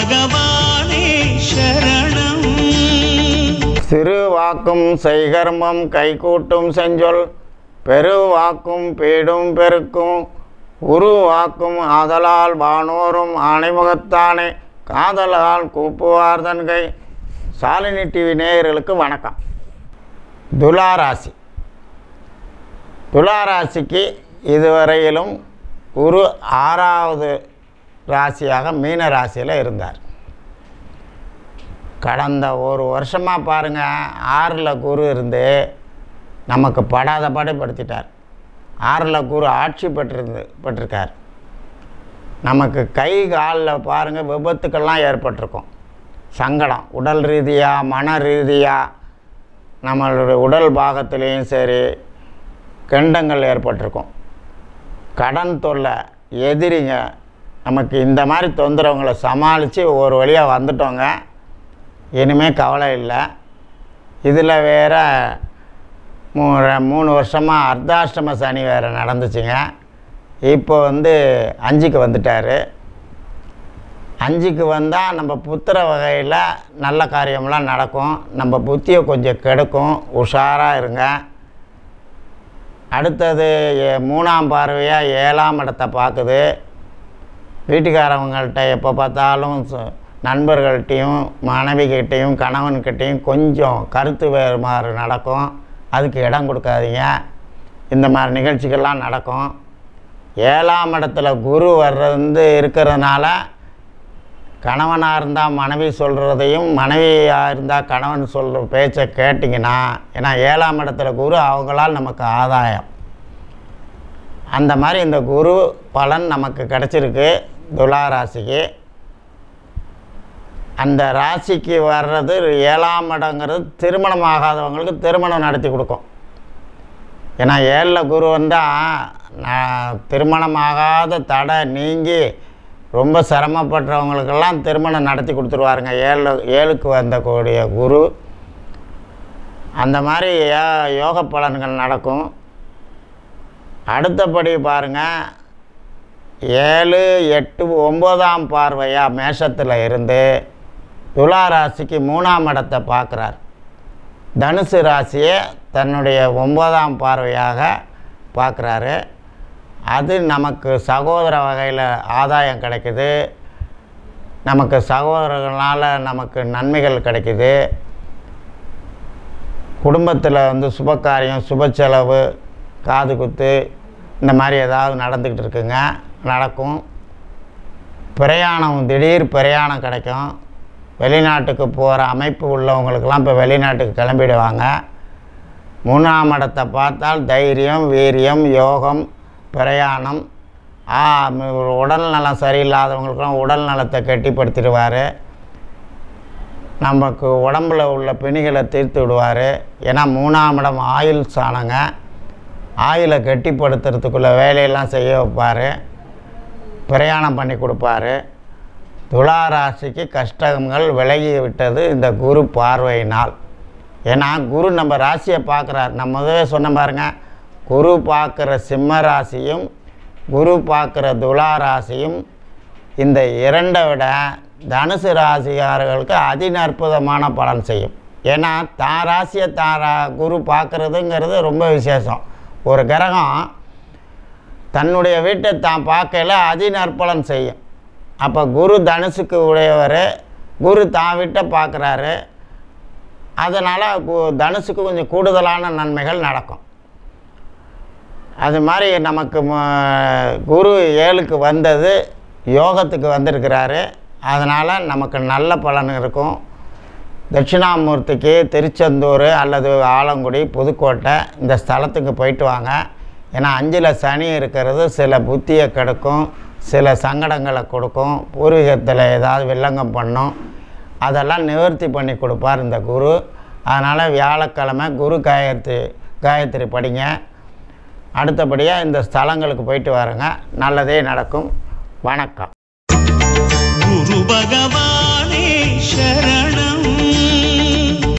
பகவானே சரணம் சிறுவாக்கும் செய்கர்மம் கைகூட்டும் செஞ்சொல் பெருவாக்கும் பீடும் பெருக்கும் உருவாக்கும் ஆதலால் வானோரும் ஆணைமுகத்தானே காதலால் கூப்புவார் தன்கை சாலினி டிவி நேயர்களுக்கு வணக்கம் துலாராசி துலாராசிக்கு இதுவரையிலும் குரு ஆறாவது ராசியாக மீன ராசியில் இருந்தார் கடந்த ஒரு வருஷமாக பாருங்கள் ஆறில் குரு இருந்து நமக்கு படாத பாடுபடுத்திட்டார் ஆறில் குரு ஆட்சி பெற்றிருந்து பெற்றிருக்கார் நமக்கு கை காலில் பாருங்கள் விபத்துக்கள்லாம் ஏற்பட்டிருக்கும் சங்கடம் உடல் ரீதியாக மன ரீதியாக நம்மளுடைய உடல் பாகத்துலேயும் சரி கெண்டங்கள் ஏற்பட்டிருக்கும் கடன் தொல்லை எதிரிங்க நமக்கு இந்த மாதிரி தொந்தரவுங்களை சமாளித்து ஒரு வழியாக வந்துட்டோங்க இனிமேல் கவலை இல்லை இதில் வேற மூ மூணு வருஷமாக அர்த்தாஷ்டம சனி வேறு நடந்துச்சுங்க இப்போ வந்து அஞ்சுக்கு வந்துட்டார் அஞ்சுக்கு வந்தால் நம்ம புத்திர வகையில் நல்ல காரியம்லாம் நடக்கும் நம்ம புத்தியை கொஞ்சம் கெடுக்கும் உஷாராக இருங்க அடுத்தது ஏ- மூணாம் பார்வையாக ஏழாம் இடத்தை பார்க்குது வீட்டுக்காரவங்கள்ட்ட எப்போ பார்த்தாலும் ச- நண்பர்கள்ட்டையும் மனைவிகிட்டையும் கணவன்கிட்டையும் கொஞ்சம் கருத்து வேறுமாறு நடக்கும் அதுக்கு இடம் கொடுக்காதீங்க இந்த மாதிரி நிகழ்ச்சிகள்லாம் நடக்கும் ஏழாம் இடத்துல குரு வர்றது இருக்கிறதுனால கணவனாக இருந்தால் மனைவி சொல்கிறதையும் மனைவியாக இருந்தால் கணவன் சொல்கிற பேச்சை கேட்டிங்கன்னா ஏன்னா ஏழாம் இடத்துல குரு அவங்களால் நமக்கு ஆதாயம் அந்த மாதிரி இந்த குரு பலன் நமக்கு கிடச்சிருக்கு துலா ராசிக்கு அந்த ராசிக்கு வர்றது ஏழாம் இடங்கிறது திருமணம் ஆகாதவங்களுக்கு திருமணம் நடத்தி கொடுக்கும் ஏன்னா ஏழில் குரு வந்தால் நான் திருமணம் ஆகாத தடை நீங்கி ரொம்ப சிரமப்படுறவங்களுக்கெல்லாம் திருமணம் நடத்தி கொடுத்துருவாருங்க ஏழு ஏழுக்கு வந்த கூடிய குரு அந்த மாதிரி யோ- யோக பலன்கள் நடக்கும் அடுத்தபடி பாருங்கள் ஏழு எட்டு ஒன்பதாம் பார்வையாக மேஷத்தில் இருந்து துலா ராசிக்கு மூணாம் இடத்தை பார்க்குறார் தனுசு ராசியை தன்னுடைய ஒன்பதாம் பார்வையாக பார்க்குறாரு அது நமக்கு சகோதர வகையில் ஆதாயம் கிடைக்குது நமக்கு சகோதரர்களால் நமக்கு நன்மைகள் கிடைக்குது குடும்பத்தில் வந்து சுபகாரியம் சுப செலவு காது குத்து இந்த மாதிரி ஏதாவது நடந்துக்கிட்டு இருக்குங்க நடக்கும் பிரயாணம் திடீர் பிரயாணம் கிடைக்கும் வெளிநாட்டுக்கு போகிற அமைப்பு உள்ளவங்களுக்கெல்லாம் இப்போ வெளிநாட்டுக்கு கிளம்பிடுவாங்க மூணாம் இடத்தை பார்த்தால் தைரியம் வீரியம் யோகம் பிரயாணம் ஆ, ம- உடல் நலம் சரியில்லாதவங்களுக்கெல்லாம் உடல் நலத்தை கெட்டிப்படுத்திடுவார் நமக்கு உடம்புல உள்ள பிணிகளை தீர்த்து விடுவார் ஏன்னா மூணாம் இடம் ஆயுள் சாணங்க ஆயுளை கெட்டிப்படுத்துறதுக்குள்ள வேலையெல்லாம் செய்ய வைப்பார் பிரயாணம் பண்ணி கொடுப்பாரு துலா ராசிக்கு கஷ்டங்கள் விலகி விட்டது இந்த குரு பார்வையினால் ஏன்னா குரு நம்ம ராசியை பார்க்குறார் நம்ம முதவே சொன்ன பாருங்க குரு பார்க்குற சிம்ம ராசியும் குரு பார்க்குற துலா ராசியும் இந்த இரண்டை விட தனுசு ராசிக்காரர்களுக்கு அதிநற்புதமான பலன் செய்யும் ஏன்னா தான் ராசியை தான் ரா- குரு பார்க்குறதுங்கிறது ரொம்ப விசேஷம் ஒரு கிரகம் தன்னுடைய வீட்டை தான் பார்க்கல அதி நற்பலன் செய்யும் அப்போ குரு தனுசுக்கு உடையவர் குரு தான் வீட்டை பார்க்குறாரு அதனால் தனுசுக்கு கொஞ்சம் கூடுதலான நன்மைகள் நடக்கும் அது மாதிரி நமக்கு ம- குரு ஏழுக்கு வந்தது யோகத்துக்கு வந்திருக்கிறாரு அதனால் நமக்கு நல்ல பலன் இருக்கும் தட்சிணாமூர்த்திக்கு திருச்செந்தூர் அல்லது ஆலங்குடி புதுக்கோட்டை இந்த ஸ்தலத்துக்கு போயிட்டு வாங்க ஏன்னா அஞ்சில் சனி இருக்கிறது சில புத்தியை கெடுக்கும் சில சங்கடங்களை கொடுக்கும் பூர்வீகத்தில் ஏதாவது வில்லங்கம் பண்ணும் அதெல்லாம் நிவர்த்தி பண்ணி கொடுப்பார் இந்த குரு அதனால் வியாழக்கிழமை குரு காயத்ரி காயத்ரி படிங்க அடுத்தபடியாக இந்த ஸ்தலங்களுக்கு போயிட்டு வரங்க நல்லதே நடக்கும் வணக்கம் குரு பகவானே சரணம்